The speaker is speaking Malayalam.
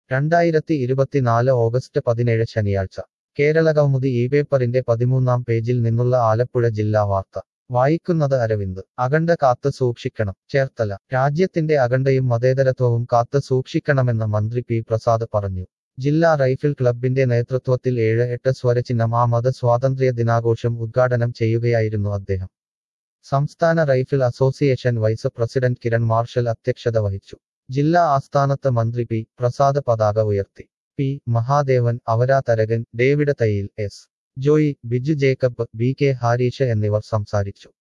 രണ്ടായിരത്തി ഇരുപത്തിനാല് ഓഗസ്റ്റ് പതിനേഴ് ശനിയാഴ്ച കേരളകൗമുദി ഈ പേപ്പറിന്റെ പതിമൂന്നാം പേജിൽ നിന്നുള്ള ആലപ്പുഴ ജില്ലാ വാർത്ത വായിക്കുന്നത് അരവിന്ദ് അഖണ്ഡ കാത്ത് സൂക്ഷിക്കണം ചേർത്തല രാജ്യത്തിന്റെ അഖണ്ഡയും മതേതരത്വവും കാത്ത് സൂക്ഷിക്കണമെന്ന് മന്ത്രി പി പ്രസാദ് പറഞ്ഞു ജില്ലാ റൈഫിൾ ക്ലബിന്റെ നേതൃത്വത്തിൽ ഏഴ് എട്ട് സ്വരചിഹ്നം ആ മത സ്വാതന്ത്ര്യ ദിനാഘോഷം ഉദ്ഘാടനം ചെയ്യുകയായിരുന്നു അദ്ദേഹം സംസ്ഥാന rifle association vice president Kiran Marshal അധ്യക്ഷത വഹിച്ചു ജില്ലാ ആസ്ഥാനത്ത് മന്ത്രി പി പ്രസാദ് പതാക ഉയർത്തി P Mahadevan Avara Tharakan David Thayyil S Joy Biju Jacob B K Harish എന്നിവർ സംസാരിച്ചു